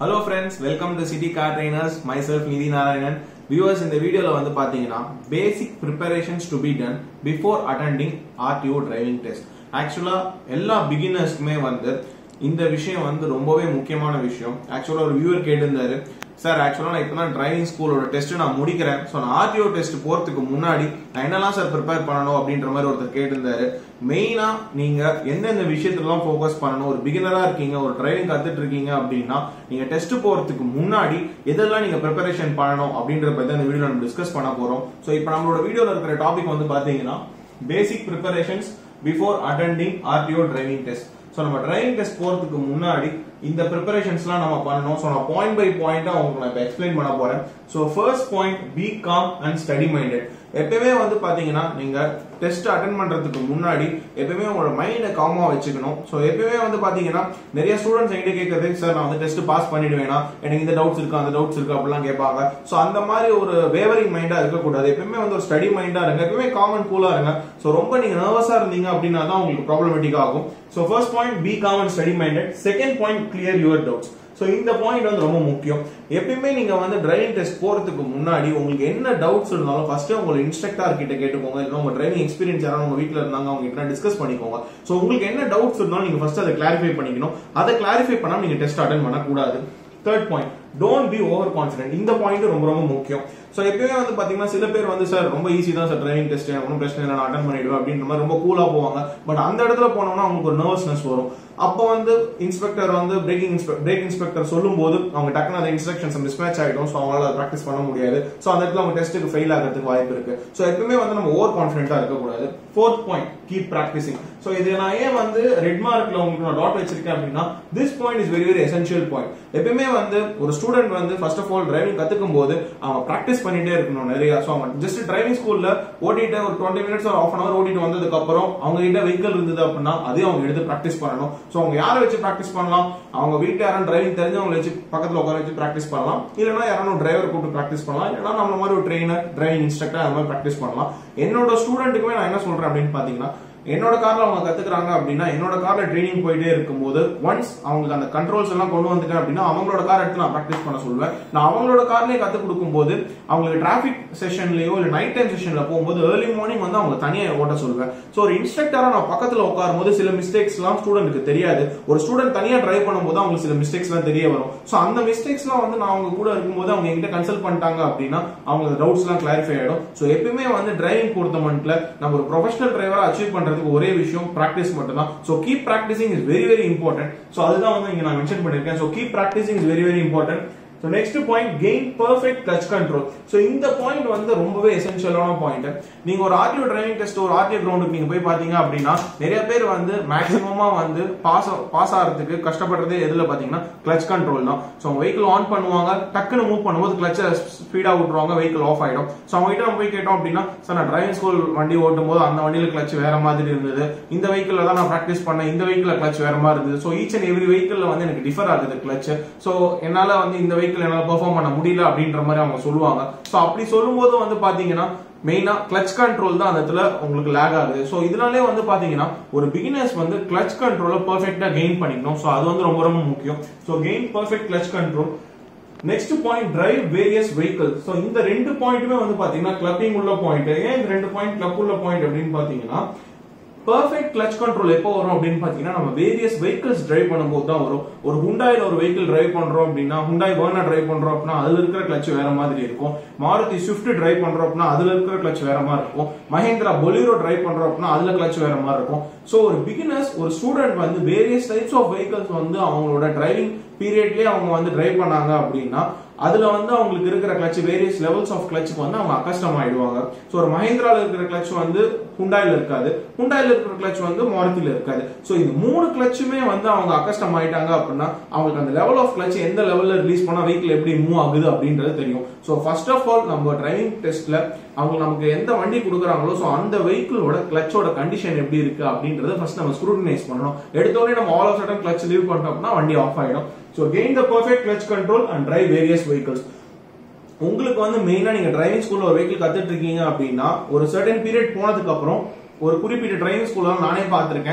hello friends welcome to city car trainers my self Nidhi Narayanan viewers இந்த வீடியோல வந்து பாத்தீங்கன்னா basic preparations to be done before attending RTO driving test actually எல்லா பிகினர்ஸ்க்குமே வந்து இந்த விஷயம் வந்து ரொம்பவே முக்கியமான விஷயம் ஆக்சுவலா ஒரு வியூவர் கேட்டிருந்தாரு சார் ஆக்சுவலா நான் இப்பதான் டிரைவிங் ஸ்கூலோட டெஸ்ட் நான் முடிக்கிறேன் ஸோ நான் ஆர்டிஓ டெஸ்ட் போறதுக்கு முன்னாடி நான் என்னெல்லாம் சார் ப்ரிப்பேர் பண்ணணும் அப்படின்ற மாதிரி ஒருத்தர் கேட்டிருந்தாரு மெயினா நீங்க எந்தெந்த விஷயத்துலலாம் ஃபோக்கஸ் பண்ணணும் ஒரு பிகினரா இருக்கீங்க ஒரு டிரைவிங் கத்துட்டு இருக்கீங்க அப்படின்னா நீங்க டெஸ்ட் போறதுக்கு முன்னாடி எதெல்லாம் நீங்க ப்ரிப்பரேஷன் பண்ணணும் அப்படின்ற பத்தி இந்த வீடியோ நம்ம டிஸ்கஸ் பண்ண போறோம் ஸோ இப்போ நம்மளோட வீடியோல இருக்கிற டாபிக் வந்து பாத்தீங்கன்னா basic preparations before attending RTO driving test so நம்ம டிரைவிங் டெஸ்ட் போறதுக்கு முன்னாடி இந்த ப்ரிப்பரேஷன்ஸ்லாம் நம்ம பண்ணணும் ஸோ நான் பாயிண்ட் பை பாயிண்டா உங்களுக்கு நான் இப்போ எக்ஸ்பிளைன் பண்ண போறேன் so first point be calm and study minded எப்பவுமே வந்து பாத்தீங்கன்னா நீங்க டெஸ்ட் அட்டன் பண்றதுக்கு முன்னாடி எப்பவுமே உங்களோட மைண்டை காமா வச்சுக்கணும் ஸோ எப்பவுமே வந்து பாத்தீங்கன்னா நிறைய ஸ்டூடெண்ட்ஸ் என்கிட்ட கேட்கறது சார் நான் வந்து டெஸ்ட் பாஸ் பண்ணிடுவேனா எனக்கு இந்த டவுட்ஸ் இருக்கு அந்த டவுட்ஸ் இருக்கு அப்படிலாம் கேட்பாங்க ஸோ அந்த மாதிரி ஒரு வேவரிங் மைண்டா இருக்கக்கூடாது எப்பவுமே வந்து ஒரு ஸ்டடி மைண்டா இருங்க எப்பவுமே காமன் கூலா இருங்க ஸோ ரொம்ப நீங்க நர்வஸா இருந்தீங்க அப்படின்னா தான் உங்களுக்கு ப்ராப்ளமேட்டிக் ஆகும் so first point be common study minded second point clear your doubts so இந்த பாயிண்ட் வந்து ரொம்ப முக்கியம் எப்பயுமே நீங்க வந்து டிரைவிங் டெஸ்ட் போறதுக்கு முன்னாடி உங்களுக்கு என்ன டவுட்ஸ் இருந்தாலும் ஃபர்ஸ்ட் உங்க இன்ஸ்ட்ரக்டர் கிட்ட கேட்டுக்கோங்க இல்லை உங்க டிரைவிங் எக்ஸ்பீரியன்ஸ் யாராவது உங்க வீட்டில் இருந்தாங்க அவங்க கிட்ட டிஸ்கஸ் பண்ணிக்கோங்க ஸோ உங்களுக்கு என்ன டவுட்ஸ் இருந்தாலும் நீங்க ஃபர்ஸ்ட் அதை கிளாரிஃபை பண்ணிக்கணும் அதை கிளாரிஃபை பண்ணாம நீங்க டெஸ்ட் அட்டன் பண்ணக்கூடாது third point don't be over confident இந்த பாயிண்ட் ரொம்ப ரொம்ப முக்கியம் ஸோ எப்பயுமே வந்து பாத்தீங்கன்னா சில பேர் வந்து சார் ரொம்ப ஈஸி தான் சார் டிரைவிங் டெஸ்ட் ஒன்றும் பிரச்சனை இல்லை நான் அட்டன் பண்ணிடுவேன் அப்படின்ற மாதிரி ரொம்ப கூலா போவாங்க பட் அந்த இடத்துல போனோம்னா அவங்களுக்கு ஒரு நர்வஸ்னஸ் வரும் அப்போ வந்து இன்ஸ்பெக்டர் வந்து பிரேக்கிங் பிரேக் இன்ஸ்பெக்டர் சொல்லும் போது அவங்க டக்குனு அந்த இன்ஸ்ட்ரக்ஷன்ஸ் மிஸ் மேட்ச் ஆகிடும் ஸோ அவங்களால அதை ப்ராக்டிஸ் பண்ண முடியாது ஸோ அந்த இடத்துல அவங்க டெஸ்ட்டுக்கு ஃபெயில் ஆகிறதுக்கு வாய்ப்பு இருக்கு ஸோ எப்பவுமே வந்து நம்ம ஓவர் கான்ஃபிடென்ட்டா இருக்கக்கூடாது fourth point keep practicing so இது நான் ஏன் வந்து ரெட் மார்க்ல உங்களுக்கு நான் டாட் வச்சிருக்கேன் அப்படின்னா this point is very very essential point எப்பயுமே வந்து ஒரு ஸ்டூடெண்ட் வந்து ஃபர்ஸ்ட் ஆஃப் ஆல் டிரைவிங் கத்துக்கும் போது அவங்க ப்ராக்டிஸ் பண்ணிட்டே இருக்கணும் நிறைய ஸோ அவங்க ஜஸ்ட் டிரைவிங் ஸ்கூல்ல ஓட்டிட்டு ஒரு டுவெண்ட்டி மினிட்ஸ் ஒரு ஆஃப் அன் அவர் ஓட்டிட்டு வந்ததுக்கு அப்புறம் அவங்க கிட்ட வெஹிக்கல் இருந்தது அப்படின்னா அதையும் அவங்க எடுத்து ப்ராக்டிஸ் பண்ணணும் ஸோ அவங்க யாரை வச்சு ப்ராக்டிஸ் பண்ணலாம் அவங்க வீட்டுல யாரும் டிரைவிங் தெரிஞ்சவங்களை வச்சு பக்கத்துல உட்கார வச்சு ப்ராக்டிஸ் பண்ணலாம் இல்லைன்னா யாரும் டிரைவர் கூப்பிட்டு ப்ராக்டிஸ் பண்ணலாம் இல்லைன்னா நம்ம மாதிரி ஒரு ட்ரெயினர் டிரைவிங் இன்ஸ்ட்ரக்டர் அந்த மாதிரி ப்ராக்டிஸ் பண்ணலாம் என்னோட ஸ்டூடெண்ட்டுக்குமே நான் என்ன சொல்றேன் அப்படின்னு பாத்தீங்கன்னா என்னோட கார்ல அவங்க கத்துக்கிறாங்க அப்படின்னா என்னோட கார்ல ட்ரைனிங் போயிட்டே இருக்கும்போது ஒன்ஸ் அவங்களுக்கு அந்த கண்ட்ரோல்ஸ் எல்லாம் கொண்டு வந்துட்டேன் அப்படின்னா அவங்களோட கார் எடுத்து நான் ப்ராக்டிஸ் பண்ண சொல்லுவேன் நான் அவங்களோட கார்லயே கத்து கொடுக்கும் போது அவங்களுக்கு டிராபிக் செஷன்லயோ இல்ல நைட் டைம் செஷன்ல போகும்போது ஏர்லி மார்னிங் வந்து அவங்க தனியா ஓட்ட சொல்லுவேன் ஸோ ஒரு இன்ஸ்ட்ரக்டரா நான் பக்கத்துல உட்காரும் போது சில மிஸ்டேக்ஸ் எல்லாம் ஸ்டூடெண்ட்டுக்கு தெரியாது ஒரு ஸ்டூடெண்ட் தனியா டிரைவ் பண்ணும்போது அவங்களுக்கு சில மிஸ்டேக்ஸ் எல்லாம் தெரிய வரும் ஸோ அந்த மிஸ்டேக்ஸ் எல்லாம் வந்து நான் அவங்க கூட இருக்கும்போது அவங்க எங்கிட்ட கன்சல்ட் பண்ணிட்டாங்க அப்படின்னா அவங்க டவுட்ஸ் எல்லாம் கிளாரிஃபை ஆயிடும் ஸோ எப்பயுமே வந்து டிரைவிங் பொறுத்த மட்டும் நம்ம ஒரு ப்ரொஃபஷனல் டிரைவரா அச்சீவ் பண்றதுக்கு ஒரே விஷயம் ப்ராக்டிஸ் மட்டும் தான் so keep practicing is very very important so அதுதான் வந்து இங்க நான் மென்ஷன் பண்ணிருக்கேன் so keep practicing is very very important so next point gain perfect clutch control so இந்த பாயிண்ட் வந்து ரொம்பவே எசென்ஷியலான பாயிண்ட் நீங்க ஒரு ஆர்டிஓ டிரைவிங் டெஸ்ட் ஒரு ஆர்டிஓ கிரவுண்டுக்கு நீங்க போய் பாத்தீங்க அப்படின்னா நிறைய பேர் வந்து மேக்ஸிமமா வந்து பாஸ் பாஸ் ஆகிறதுக்கு கஷ்டப்படுறதே எதுல பாத்தீங்கன்னா கிளச் கண்ட்ரோல் தான் ஸோ அவங்க வெஹிக்கிள் ஆன் பண்ணுவாங்க டக்குன்னு மூவ் பண்ணும்போது கிளச்சை ஸ்பீடா விட்டுருவாங்க வெஹிக்கிள் ஆஃப் ஆயிடும் ஸோ அவங்க கிட்ட நம்ம போய் கேட்டோம் அப்படின்னா சார் நான் டிரைவிங் ஸ்கூல் வண்டி ஓட்டும் போது அந்த வண்டியில கிளச் வேற மாதிரி இருந்தது இந்த வெஹிக்கிள் தான் நான் ப்ராக்டிஸ் பண்ணேன் இந்த வெஹிக்கிள் கிளச் வேற மாதிரி இருந்தது so each and every vehicle வந்து எனக்கு டிஃபர் ஆகுது கிளச் ஸோ என்னால வந்து இந்த வெஹிக்கிள் என்னால பெர்ஃபார்ம் பண்ண முடியல அப்படின்ற மாதிரி அவங்க சொல்லுவாங்க ஸோ அப்படி சொல்லும்போது வந்து பாத்தீங்கன்னா மெயினா கிளச் கண்ட்ரோல் தான் அந்த இடத்துல உங்களுக்கு லேக் ஆகுது ஸோ இதனாலே வந்து பாத்தீங்கன்னா ஒரு பிகினர்ஸ் வந்து கிளச் கண்ட்ரோல பர்ஃபெக்டா கெயின் பண்ணிக்கணும் ஸோ அது வந்து ரொம்ப ரொம்ப முக்கியம் so gain perfect clutch control next point drive various vehicle so இந்த ரெண்டு பாயிண்ட்டுமே வந்து பாத்தீங்கன்னா கிளப்பிங் உள்ள பாயிண்ட் ஏன் இந்த ரெண்டு பாயிண்ட் கிளப் உள்ள பாயிண்ட் அப்படின்னு பாத்தீங்கன்னா பர்ஃபெக்ட் கிளச் கண்ட்ரோல் எப்போ வரும் அப்படின்னு பாத்தீங்கன்னா நம்ம வேரியஸ் வெஹிக்கிள்ஸ் டிரைவ் பண்ணும்போது தான் வரும் ஒரு ஹுண்டாயில ஒரு வெஹிக்கிள் டிரைவ் பண்றோம் அப்படின்னா ஹுண்டாய் வேர்னா டிரைவ் பண்றோம் அப்படின்னா அதுல இருக்கிற கிளச் வேற மாதிரி இருக்கும் மாருதி ஸ்விஃப்ட் டிரைவ் பண்றோம் அப்படின்னா அதுல இருக்கிற கிளச் வேற மாதிரி இருக்கும் மஹேந்திரா பொலிரோ டிரைவ் பண்றோம் அப்படின்னா அதுல கிளச் வேற மாதிரி இருக்கும் ஸோ ஒரு பிகினர்ஸ் ஒரு ஸ்டூடெண்ட் வந்து வேரியஸ் டைப்ஸ் ஆஃப் வெஹிக்கிள்ஸ் வந்து அவங்களோட டிரைவிங் பீரியட்லயே அவங்க வந்து டிரைவ் பண்ணாங்க அப்படின்னா அதுல வந்து அவங்களுக்கு இருக்கிற கிளச் வேரியஸ் லெவல்ஸ் ஆஃப் கிளச்சுக்கு வந்து அவங்க அக்கஸ்டம் ஆயிடுவாங்க ஸோ ஒரு மஹேந்திரால இருக்கிற கிளச் வந்து ஹுண்டாயில இருக்காது ஹுண்டாயில இருக்கிற கிளச் வந்து மாருதியில இருக்காது ஸோ இந்த மூணு கிளச்சுமே வந்து அவங்க அக்கஸ்டம் ஆயிட்டாங்க அப்படின்னா அவங்களுக்கு அந்த லெவல் ஆஃப் கிளச் எந்த லெவல்ல ரிலீஸ் பண்ணா வெஹிக்கிள் எப்படி மூவ் ஆகுது அப்படின்றது தெரியும் ஸோ ஃபர்ஸ்ட் ஆஃப் ஆல் நம்ம டிரைவிங் டெஸ்ட்ல அவங்க நமக்கு எந்த வண்டி கொடுக்குறாங்களோ ஸோ அந்த வெஹிக்கிளோட கிளச்சோட கண்டிஷன் எப்படி இருக்கு அப்படின்றத ஃபர்ஸ்ட் நம்ம ஸ்க்ரூட்டனைஸ் பண்ணணும் எடுத்தோடனே நம்ம all of sudden clutch leave பண்ணிட்டோம் அப்படின்னா வண்டி ஆஃப் ஆயிடும் so gain the perfect clutch control and drive various vehicles உங்களுக்கு வந்து மெயினா நீங்க டிரைவிங் ஸ்கூல்ல ஒரு வெஹிக்கிள் கத்துட்டு இருக்கீங்க அப்படின்னா ஒரு சர்டன் பீரியட் போனதுக்கு அப்புறம் ஒரு குறிப்பிட்ட டிரைவிங் ஸ்கூல்ல நானே பார்த்திருக்கேன்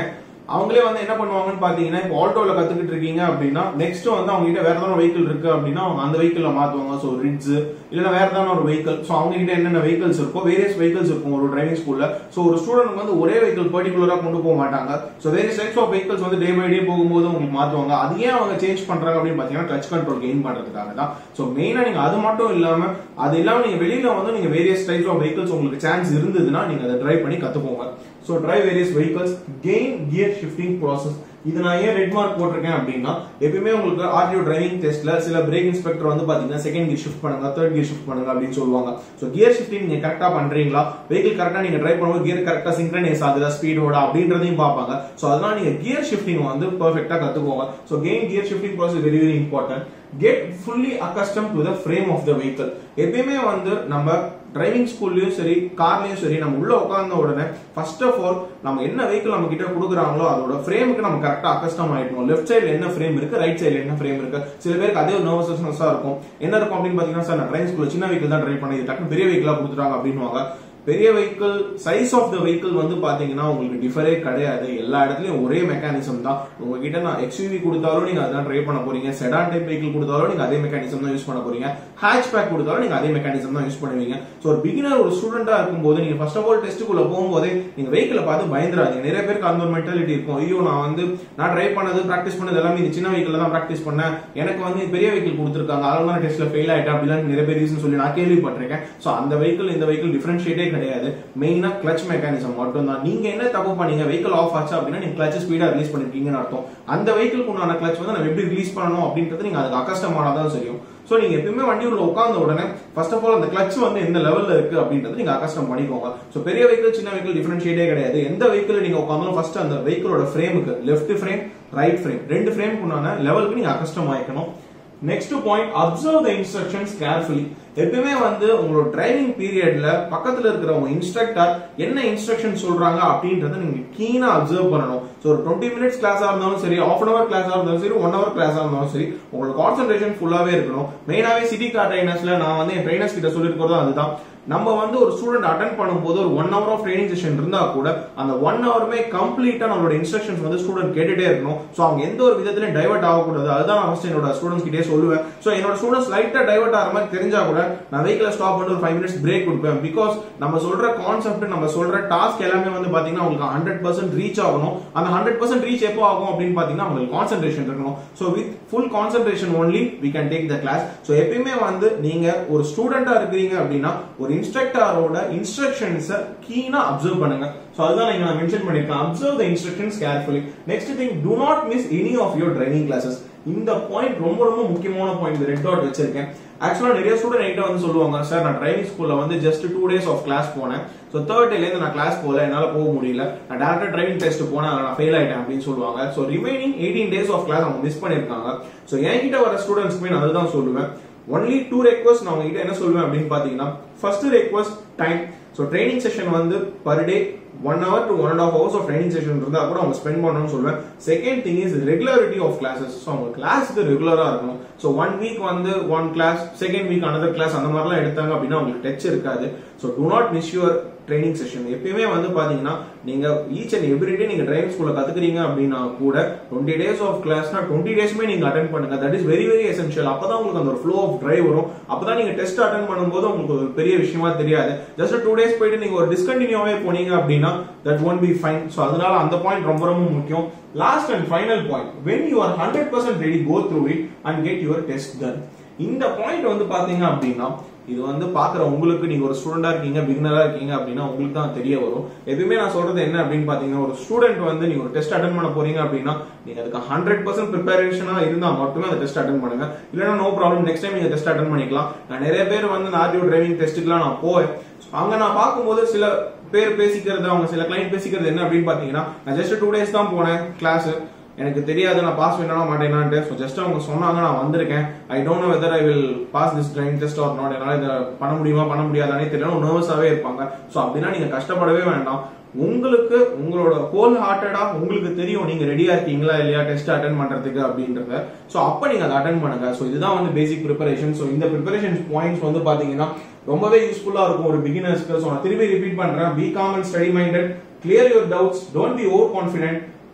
அவங்களே வந்து என்ன பண்ணுவாங்கன்னு பாத்தீங்கன்னா இப்போ ஆல்டோல கத்துக்கிட்டு இருக்கீங்க அப்படின்னா நெக்ஸ்ட் வந்து அவங்க கிட்ட வேற ஏதாவது வெஹிக்கிள் இருக்கு அப்படின்னா அவங்க அந்த வெஹிக்கிள் மாத்துவாங்க ஸோ ரிட்ஸ் இல்லைன்னா வேற ஏதாவது ஒரு வெஹிக்கிள் ஸோ அவங்க கிட்ட என்னென்ன வெஹிக்கிள்ஸ் இருக்கோ வேரியஸ் வெஹிக்கிள்ஸ் இருக்கும் ஒரு டிரைவிங் ஸ்கூல்ல ஸோ ஒரு ஸ்டூடெண்ட் வந்து ஒரே வெஹிக்கிள் பர்டிகுலரா கொண்டு போக மாட்டாங்க so various types of vehicles வந்து டே பை டே போகும்போது உங்களுக்கு மாத்துவாங்க அது ஏன் அவங்க சேஞ்ச் பண்றாங்க அப்படின்னு பாத்தீங்கன்னா டச் கண்ட்ரோல் கெயின் பண்றதுக்காக தான் ஸோ மெயினா நீங்க அது மட்டும் இல்லாம அது இல்லாம நீங்க வெளியில வந்து நீங்க வேரியஸ் டைப்ஸ் ஆஃப் வெஹிக்கிள்ஸ் உங்களுக்கு சான்ஸ் இருந்ததுன்னா நீங்க அதை டிரைவ் பண்ணி கத்துக்கோங்க so drive various vehicles gain gear shifting process இது நான் ஏன் ரெட் மார்க் போட்டிருக்கேன் அப்படின்னா எப்பயுமே உங்களுக்கு ஆர்டிஓ டிரைவிங் டெஸ்ட்ல சில பிரேக் இன்ஸ்பெக்டர் வந்து பாத்தீங்கன்னா செகண்ட் கியர் ஷிஃப்ட் பண்ணுங்க தேர்ட் கியர் ஷிஃப்ட் பண்ணுங்க அப்படின்னு சொல்லுவாங்க ஸோ கியர் ஷிஃப்டிங் நீங்க கரெக்டா பண்றீங்களா வெஹிக்கிள் கரெக்டா நீங்க டிரைவ் பண்ணும்போது கியர் கரெக்டா சிங்க்ரனைஸ் ஆகுதா ஸ்பீடோட அப்படின்றதையும் பார்ப்பாங்க ஸோ அதனால நீங்க கியர் ஷிஃப்டிங் வந்து பெர்ஃபெக்டா கத்துக்கோங்க so gain gear shifting process very very important get fully accustom to the frame of the vehicle எப்பயுமே வந்து நம்ம டிரைவிங் ஸ்கூல்லயும் சரி கார்லயும் சரி நம்ம உள்ள உட்கார்ந்த உடனே ஃபர்ஸ்ட் ஆஃப் ஆல் நம்ம என்ன வெஹிக்கிள் நம்ம கிட்ட கொடுக்குறாங்களோ அதோட ஃப்ரேமுக்கு நம்ம கரெக்டா அக்கஸ்டம் ஆயிட்டோம் லெஃப்ட் சைடுல என்ன ஃப்ரேம் இருக்கு ரைட் சைடுல என்ன ஃப்ரேம் இருக்கு சில பேருக்கு அதே ஒரு நர்வசஸ்னஸா இருக்கும் என்ன இருக்கும் அப்படின்னு பாத்தீங்கன்னா சார் நான் டிரைவிங் ஸ்கூல்ல சின்ன வெஹிக்கிள் தான் டிரைவ் பண்ணி டக்குனு பெரிய வெஹிக்கிளா கொடுத்துட்டாங்க அப்படின்னுவாங்க பெரிய vehicle size of the vehicle வந்து பாத்தீங்கன்னா உங்களுக்கு டிஃபரே கிடையாது எல்லா இடத்துலயும் ஒரே மெக்கானிசம் தான் உங்ககிட்ட நான் எக்ஸ்யூவி கொடுத்தாலும் நீங்க அதான் ட்ரை பண்ண போறீங்க செடான் டைப் வெஹிக்கிள் கொடுத்தாலும் நீங்க அதே மெக்கானிசம் தான் யூஸ் பண்ண போறீங்க ஹேட்ச் பேக் கொடுத்தாலும் நீங்க அதே மெக்கானிசம் தான் யூஸ் பண்ணுவீங்க ஸோ ஒரு பிகினர் ஒரு ஸ்டூடெண்டா இருக்கும்போது நீங்க ஃபர்ஸ்ட் ஆஃப் ஆல் டெஸ்ட்டுக்குள்ள போகும்போதே நீங்க வெஹிக்கிளை பார்த்து பயந்துராதீங்க நிறைய பேருக்கு அந்த ஒரு மென்டாலிட்டி இருக்கும் ஐயோ நான் வந்து நான் ட்ரை பண்ணது ப்ராக்டிஸ் பண்ணது எல்லாமே இந்த சின்ன வெஹிக்கிள் தான் ப்ராக்டிஸ் பண்ணேன் எனக்கு வந்து பெரிய வெஹிக்கிள் கொடுத்துருக்காங்க அதனால தான் டெஸ்ட்ல ஃபெயில் ஆயிட்டேன் அப்படிலாம் நிறைய பேர் ரீசன் சொல்லி நான் கேள்விப்பட்டிருக்கேன் ஸோ அந்த வெஹிக்கிள் இந்த வெஹிக்கிள் டிஃபரன்ஷியேட்டே கிடையாது மெயினா கிளச் மெக்கானிசம் மட்டும் தான் நீங்க என்ன தப்பு பண்ணீங்க வெஹிக்கிள் ஆஃப் ஆச்சு அப்படின்னா நீங்க கிளச் ஸ்பீடா ரிலீஸ் பண்ணிருக்கீங்கன்னு அர்த்தம் அந்த வெஹிக்கிள் உண்டான கிளச் வந்து நம்ம எப்படி ரிலீஸ் பண்ணணும் அப்படின்றது நீங்க அதுக்கு அக்கஸ்டமானதான் தெரியும் ஸோ நீங்க எப்பயுமே வண்டி உள்ள உட்கார்ந்த உடனே ஃபர்ஸ்ட் ஆஃப் ஆல் அந்த கிளச் வந்து எந்த லெவல்ல இருக்கு அப்படின்றது நீங்க அக்கஸ்டம் பண்ணிக்கோங்க ஸோ பெரிய வெஹிக்கிள் சின்ன வெஹிக்கிள் டிஃபரன்ஷியேட்டே கிடையாது எந்த வெஹிக்கிள் நீங்க உட்காந்தாலும் ஃபர்ஸ்ட் அந்த வெஹிக்கிளோட ஃப்ரேமுக்கு லெஃப்ட் ஃப்ரேம் ரைட் ஃப்ரேம் ரெண்டு ஃப்ரேமுக்கு உண்டான லெவலுக்கு நீங்க அக்கஸ்டம் ஆயிக்கணும் next point observe the instructions carefully எப்பயுமே வந்து உங்களோட டிரைவிங் பீரியட்ல பக்கத்துல இருக்கிற உங்க இன்ஸ்ட்ரக்டர் என்ன இன்ஸ்ட்ரக்ஷன் சொல்றாங்க அப்படின்றத நீங்க கீனா அப்சர்வ் பண்ணணும் ஸோ ஒரு டுவெண்ட்டி மினிட்ஸ் கிளாஸா இருந்தாலும் சரி ஆஃப் அன் அவர் கிளாஸா இருந்தாலும் சரி ஒன் ஹவர் கிளாஸா இருந்தாலும் சரி உங்களோட கான்சென்ட்ரேஷன் ஃபுல்லாவே இருக்கணும் மெயினாவே சிட்டி கார் ட்ரைனர்ஸ்ல நான் வந்து என் ட்ரைனர்ஸ் கிட்ட சொல்லிருக்கிறதும் அதுதான் நம்ம வந்து ஒரு ஸ்டூடெண்ட் அட்டன் பண்ணும்போது ஒரு one hour of training session இருந்தா கூட அந்த ஒன் ஹவருமே கம்ப்ளீட்டா நம்மளோட இன்ஸ்ட்ரக்ஷன்ஸ் வந்து ஸ்டூடெண்ட் கேட்டுட்டே இருக்கணும் ஸோ அவங்க எந்த ஒரு விதத்திலையும் டைவர்ட் ஆகக்கூடாது அதுதான் நான் ஃபர்ஸ்ட் என்னோட ஸ்டூடெண்ட்ஸ் கிட்டே சொல்லுவேன் ஸோ என்னோட ஸ்டூடெண்ட்ஸ் லைட்டா டைவர்ட் ஆகிற மாதிரி தெரிஞ்சா கூட நான் வெஹிக்கிள் ஸ்டாப் பண்ணி ஒரு ஃபைவ் மினிட்ஸ் பிரேக் கொடுப்பேன் பிகாஸ் நம்ம சொல்ற கான்செப்ட் நம்ம சொல்ற டாஸ்க் எல்லாமே வந்து பாத்தீங்கன்னா உங்களுக்கு ஹண்ட்ரட் பர்சன்ட் ரீச் ஆகணும் அந்த ஹண்ட்ரட் பர்சன்ட் ரீச் எப்போ ஆகும் அப்படின்னு பாத்தீங்கன்னா உங்களுக்கு கான்சென்ட்ரேஷன் இருக்கணும் so with full concentration only we can take the class so எப்பயுமே வந்து நீங்க ஒரு ஸ்டூடெண்டா இருக்கிறீங்க அப்படின்னா ஒரு இன்ஸ்ட்ரக்டரோட இன்ஸ்ட்ரக்ஷன்ஸை கீனா அப்சர்வ் பண்ணுங்க ஸோ அதுதான் நீங்க நான் மென்ஷன் பண்ணிருக்கேன் observe the instructions carefully next thing to not miss any of your driving classes இந்த பாயிண்ட் ரொம்ப ரொம்ப முக்கியமான பாயிண்ட் ரெட் டாட் வச்சிருக்கேன் ஆக்சுவலா நிறைய ஸ்டூடெண்ட் என்கிட்ட வந்து சொல்லுவாங்க சார் நான் டிரைவிங் ஸ்கூல்ல வந்து just two days of class போனேன் ஸோ தேர்ட் டேல இருந்து நான் கிளாஸ் போகல என்னால போக முடியல நான் டேரக்டா டிரைவிங் டெஸ்ட் போனேன் அதில் நான் ஃபெயில் ஆயிட்டேன் அப்படின்னு சொல்லுவாங்க so remaining eighteen days of class அவங்க மிஸ் பண்ணிருக்காங்க ஸோ என்கிட்ட வர ஸ்டூடெண்ட்ஸ்க்குமே நான் அதுதான் சொல்லுவேன் ஒன்லி டூ ரெக்வஸ்ட் நான் உங்ககிட்ட என்ன சொல்லுவேன் அப்படின்னு பாத்தீங்கன்னா first request time so training session வந்து per day one hour to one and half hours of training session இருந்தா கூட அவங்க ஸ்பெண்ட் பண்ணணும்னு சொல்லுவேன் second thing is regularity of classes so அவங்க கிளாஸுக்கு ரெகுலரா இருக்கணும் ஸோ ஒன் வீக் வந்து one class second week another class அந்த மாதிரிலாம் எடுத்தாங்க அப்படின்னா அவங்களுக்கு டச் இருக்காது so to not miss your training session எப்பயுமே வந்து பாத்தீங்கன்னா நீங்க ஈச் அண்ட் எவ்ரி டே நீங்க டிரைவிங் ஸ்கூல்ல கத்துக்கிறீங்க அப்படின்னா கூட டுவெண்ட்டி டேஸ் ஆஃப் கிளாஸ்னா டுவெண்ட்டி டேஸ்மே நீங்க அட்டன் பண்ணுங்க that is very very essential அப்பதான் உங்களுக்கு அந்த ஒரு ஃப்ளோ ஆஃப் டிரைவ் வரும் அப்பதான் நீங்க டெஸ்ட் அட்டன் பண்ணும்போது உங்களுக்கு ஒரு பெரிய விஷயமா தெரியாது ஜஸ்ட் டூ டேஸ் போயிட்டு நீங்க ஒரு டிஸ்கண்டினியூவே போனீங்க அப்படின்னா that one be fine so அதனால அந்த பாயிண்ட் ரொம்ப ரொம்ப முக்கியம் last and final point when you are hundred percent ready go through it and get your test done இந்த பாயிண்ட் வந்து பாத்தீங்க அப்படின்னா இது வந்து பாக்குற உங்களுக்கு நீங்க ஒரு ஸ்டூடெண்டா இருக்கீங்க பிகினரா இருக்கீங்க அப்படின்னா உங்களுக்கு தான் தெரிய வரும் எதுவுமே நான் சொல்றது என்ன அப்படின்னு பாத்தீங்கன்னா ஒரு ஸ்டூடெண்ட் வந்து நீங்க ஒரு டெஸ்ட் அட்டன் பண்ண போறீங்க அப்படின்னா நீங்க அதுக்கு ஹண்ட்ரட் பர்சன்ட் ப்ரிப்பரேஷனா இருந்தா மட்டுமே அந்த டெஸ்ட் அட்டன் பண்ணுங்க இல்லைன்னா நோ ப்ராப்ளம் நெக்ஸ்ட் டைம் நீங்க டெஸ்ட் அட்டன் பண்ணிக்கலாம் நான் நிறைய பேர் வந்து இந்த ஆர்டிஓ டிரைவிங் டெஸ்ட்டுக்குலாம் நான் போவேன் அங்க நான் பார்க்கும்போது சில பேர் பேசிக்கிறது அவங்க சில கிளைண்ட் பேசிக்கிறது என்ன அப்படின்னு பாத்தீங்கன்னா நான் ஜஸ்ட் டூ டேஸ் தான் போனேன் கிளாஸ் எனக்கு தெரியாது நான் பாஸ் பண்ணா மாட்டேனான்ட்டு ஸோ ஜஸ்ட் அவங்க சொன்னாங்க நான் வந்திருக்கேன் I don't know whether I will pass this driving test or not என்னால் இதை பண்ண முடியுமா பண்ண முடியாதானே தெரியல நர்வஸாவே இருப்பாங்க ஸோ அப்படின்னா நீங்க கஷ்டப்படவே வேண்டாம் உங்களுக்கு உங்களோட ஹோல் ஹார்ட்டடா உங்களுக்கு தெரியும் நீங்க ரெடியா இருக்கீங்களா இல்லையா டெஸ்ட் அட்டன் பண்றதுக்கு அப்படின்றத ஸோ அப்ப நீங்க அதை அட்டன் பண்ணுங்க ஸோ இதுதான் வந்து பேசிக் ப்ரிப்பரேஷன் ஸோ இந்த ப்ரிப்பரேஷன் பாயிண்ட்ஸ் வந்து பாத்தீங்கன்னா ரொம்பவே யூஸ்ஃபுல்லா இருக்கும் ஒரு பிகினர்ஸ்க்கு ஸோ நான் திரும்பி ரிப்பீட் பண்றேன் be common study minded clear your doubts don't be over confident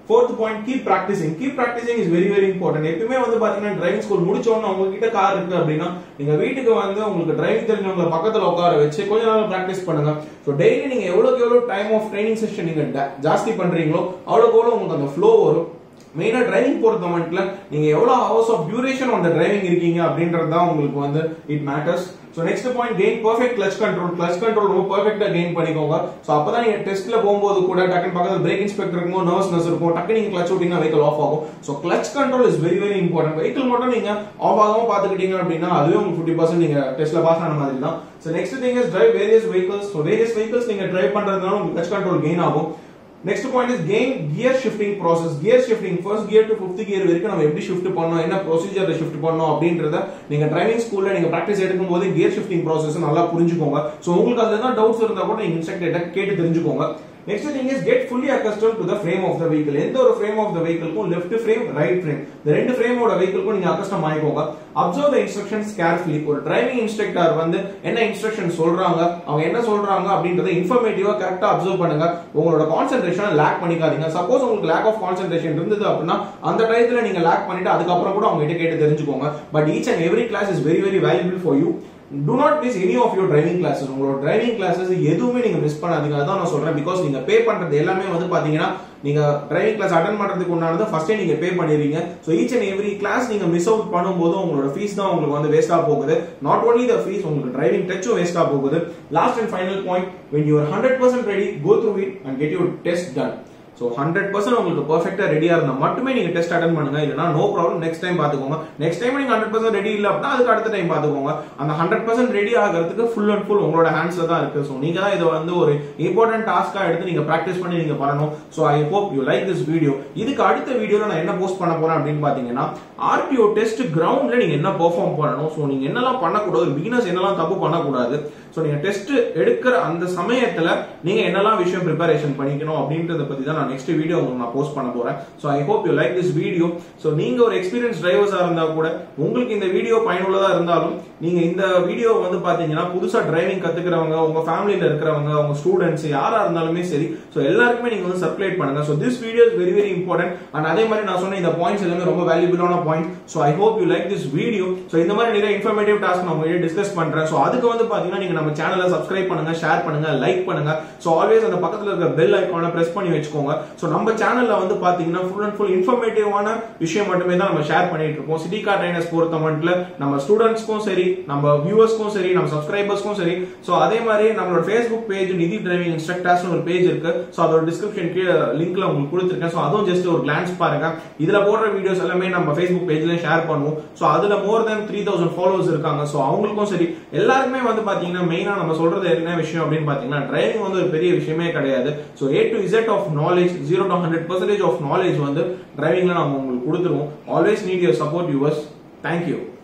fourth point keep practising keep practising is very very important எப்பவுமே வந்து பாத்தீங்கன்னா டிரைவிங் ஸ்கூல் முடிச்சோன்னு உங்ககிட்ட கார் இருக்கு அப்படின்னா நீங்க வீட்டுக்கு வந்து உங்களுக்கு டிரைவிங் தெரிஞ்சவங்க பக்கத்துல உட்கார வச்சு கொஞ்ச நேரம் பிராக்டிஸ் பண்ணுங்க ஸோ டெய்லி நீங்க எவ்வளவுக்கு எவ்வளவு டைம் ஆஃப் ட்ரைனிங் செஷன் நீங்க ஜா- ஜாஸ்தி பண்றீங்களோ அவ்வளவுக்கு எவ்வளவு உங்களுக்கு அந்த ஃப்ளோ வரும் மெயினா டிரைவிங் பொறுத்த மட்டும் நீங்க எவ்வளவு hours of duration on driving இருக்கீங்க அப்படின்றது தான் உங்களுக்கு வந்து it matters so next point gain perfect clutch control clutch control ரொம்ப பர்ஃபெக்டா கெயின் பண்ணிக்கோங்க ஸோ அப்பதான் நீங்க டெஸ்ட்ல போகும்போது கூட டக்குன்னு பக்கத்துல பிரேக் இன்ஸ்பெக்டர் இருக்கும் நர்வஸ்னஸ் இருக்கும் டக்கு நீங்க கிளச் விட்டீங்கன்னா வெஹிக்கல் ஆஃப் ஆகும் so clutch control is very very important vehicle மட்டும் நீங்க ஆஃப் ஆகாம பாத்துக்கிட்டீங்க அப்படின்னா அதுவே உங்களுக்கு ஃபிஃப்டி பர்சன்ட் நீங்க டெஸ்ட்ல பாஸ் ஆன மாதிரி தான் so next thing is drive various vehicles so various vehicles நீங்க டிரைவ் பண்றதுனால உங்களுக்கு கிளச் கண்ட்ரோல் கெயின் ஆகும் next point is gain gear shifting process gear shifting first gear to fifth gear வரைக்கும் நம்ம எப்படி ஷிஃப்ட் பண்ணோம் என்ன ப்ரொசீஜர்ல ஷிஃப்ட் பண்ணோம் அப்படின்றத நீங்க டிரைவிங் ஸ்கூல்ல நீங்க பிராக்டிஸ் எடுக்கும் போது கியர் ஷிஃப்டிங் ப்ராசஸ் நல்லா புரிஞ்சுக்கோங்க ஸோ உங்களுக்கு அதுல தான் டவுட்ஸ் இருந்தா கூட நீங்க இன்ஸ்ட்ரக்டர் கேட்டு தெரிஞ்சுக்கோங்க next thing is get fully accustom to the frame of the vehicle எந்த ஒரு ஃப்ரேம் ஆஃப் த வெஹிக்கிள்க்கும் லெஃப்ட் ஃப்ரேம் ரைட் ஃப்ரேம் இந்த ரெண்டு ஃப்ரேமோட வெஹிக்கிள்க்கும் நீங்க அக்கஸ்டம் ஆயிக்கோங்க அப்சர்வ் த இன்ஸ்ட்ரக்ஷன்ஸ் கேர்ஃபுல்லி ஒரு டிரைவிங் இன்ஸ்ட்ரக்டர் வந்து என்ன இன்ஸ்ட்ரக்ஷன் சொல்றாங்க அவங்க என்ன சொல்றாங்க அப்படின்றத இன்ஃபர்மேட்டிவா கரெக்டா அப்சர்வ் பண்ணுங்க உங்களோட கான்சென்ட்ரேஷன் லேக் பண்ணிக்காதீங்க சப்போஸ் உங்களுக்கு லேக் ஆஃப் கான்சென்ட்ரேஷன் இருந்தது அப்படின்னா அந்த டயத்துல நீங்க லேக் பண்ணிட்டு அதுக்கப்புறம் கூட அவங்க கிட்ட கேட்டு தெரிஞ்சுக்கோங்க but each and every class is very very valuable for you do not miss any of your driving classes உங்களோட டிரைவிங் கிளாஸஸ் எதுவுமே நீங்க மிஸ் பண்ணாதீங்க அதான் நான் சொல்றேன் பிகாஸ் நீங்க பே பண்றது எல்லாமே வந்து பாத்தீங்கன்னா நீங்க டிரைவிங் கிளாஸ் அட்டன் பண்றதுக்கு உண்டானது ஃபர்ஸ்டே நீங்க பே பண்ணிடுறீங்க so each and every class நீங்க மிஸ் அவுட் பண்ணும்போது உங்களோட ஃபீஸ் தான் உங்களுக்கு வந்து வேஸ்டா போகுது நாட் only த ஃபீஸ் உங்களுக்கு டிரைவிங் டச்சும் வேஸ்டா போகுது last and final point when you are hundred percent ready go through it and get your test done so hundred percent உங்களுக்கு பர்ஃபெக்டா ரெடியா இருந்தா மட்டுமே நீங்க டெஸ்ட் அட்டன் பண்ணுங்க இல்லைனா நோ ப்ராப்ளம் நெக்ஸ்ட் டைம் பாத்துக்கோங்க நெக்ஸ்ட் டைம் நீங்க ஹண்ட்ரட் பர்சன்ட் ரெடி இல்ல அப்படின்னா அதுக்கு அடுத்த டைம் பாத்துக்கோங்க அந்த ஹண்ட்ரட் பர்சன்ட் ரெடி ஆகிறதுக்கு ஃபுல் அண்ட் ஃபுல் உங்களோட ஹேண்ட்ஸ்ல தான் இருக்கு ஸோ நீங்க தான் இதை வந்து ஒரு இம்பார்ட்டன்ட் டாஸ்கா எடுத்து நீங்க பிராக்டிஸ் பண்ணி நீங்க பண்ணணும் so I hope you like this video இதுக்கு அடுத்த வீடியோல நான் என்ன போஸ்ட் பண்ண போறேன் அப்படின்னு பாத்தீங்கன்னா ஆர்டிஓ டெஸ்ட் கிரவுண்ட்ல நீங்க என்ன பெர்ஃபார்ம் பண்ணணும் ஸோ நீங்க என்னெல்லாம் பண்ணக்கூடாது பிகினர்ஸ் என்னெல்லாம் தப்பு பண்ணக்கூடாது ஸோ நீங்க டெஸ்ட் எடுக்கிற அந்த சமயத்துல நீங்க என்னெல்லாம் விஷயம் ப்ரிப்பரேஷன் பண்ணிக்கணும் அப்படின்றத பத்தி தான் நான் நெக்ஸ்ட் வீடியோ உங்களுக்கு நான் போஸ்ட் பண்ண போறேன் so I hope you like this video so நீங்க ஒரு எக்ஸ்பீரியன்ஸ் டிரைவர்ஸா இருந்தா கூட உங்களுக்கு இந்த வீடியோ பயனுள்ளதா இருந்தாலும் நீங்க இந்த வீடியோ வந்து பாத்தீங்கன்னா புதுசா டிரைவிங் கத்துக்கிறவங்க உங்க ஃபேமிலியில இருக்கிறவங்க உங்க ஸ்டூடெண்ட்ஸ் யாரா இருந்தாலுமே சரி ஸோ எல்லாருக்குமே நீங்க வந்து சர்க்குலேட் பண்ணுங்க so this video is very very important and அதே மாதிரி நான் சொன்ன இந்த பாயிண்ட்ஸ் எல்லாமே ரொம்ப வேல்யூபிளான point so I hope you like this video so இந்த மாதிரி நிறைய இன்ஃபர்மேட்டிவ் டாஸ்க் நான் உங்ககிட்ட டிஸ்கஸ் பண்றேன் ஸோ அதுக்கு வந்து பாத்தீங்கன்னா நீங்க நம்ம சேனலை சப்ஸ்கிரைப் பண்ணுங்க ஷேர் பண்ணுங்க லைக் பண்ணுங்க ஸோ ஆல்வேஸ் அந்த பக்கத்துல இருக்க பெல் ஐக்கானை பிரஸ் பண்ணி வச்சுக்கோங்க ஸோ நம்ம சேனல்ல வந்து பாத்தீங்கன்னா ஃபுல் அண்ட் ஃபுல் இன்ஃபர்மேட்டிவான விஷயம் மட்டுமே தான் நம்ம ஷேர் பண்ணிட்டு இருக்கோம் சிட்டி கார் ட்ரைனர்ஸ் பொறுத்த மட்டும் நம்ம ஸ்டூடெண்ட்ஸ்க்கும் சரி நம்ம வியூவர்ஸ்க்கும் சரி நம்ம சப்ஸ்கிரைபர்ஸ்க்கும் சரி ஸோ அதே மாதிரி நம்மளோட Facebook page Nidhi driving instructors ஒரு பேஜ் இருக்கு ஸோ அதோட டிஸ்கிரிப்ஷன் கீழே லிங்க்ல உங்களுக்கு கொடுத்துருக்கேன் ஸோ அதுவும் ஜஸ்ட் ஒரு கிளான்ஸ் பாருங்க இதுல போடுற வீடியோஸ் எல்லாமே நம்ம ஃபேஸ்புக் பேஜ்ல ஷேர் பண்ணுவோம் ஸோ அதுல more than three thousand followers இருக்காங்க ஸோ அவங்களுக்கும் சரி எல்லாருக்குமே வந்து பாத்தீங்கன்னா மெயினா நம்ம சொல்றது என்ன விஷயம் அப்படின்னு பாத்தீங்கன்னா டிரைவிங் வந்து ஒரு பெரிய விஷயமே கிடையாது so A to Z of knowledge zero to hundred percentage of knowledge வந்து டிரைவிங்ல நம்ம உங்களுக்கு கொடுத்துருவோம் always need your support yours thank you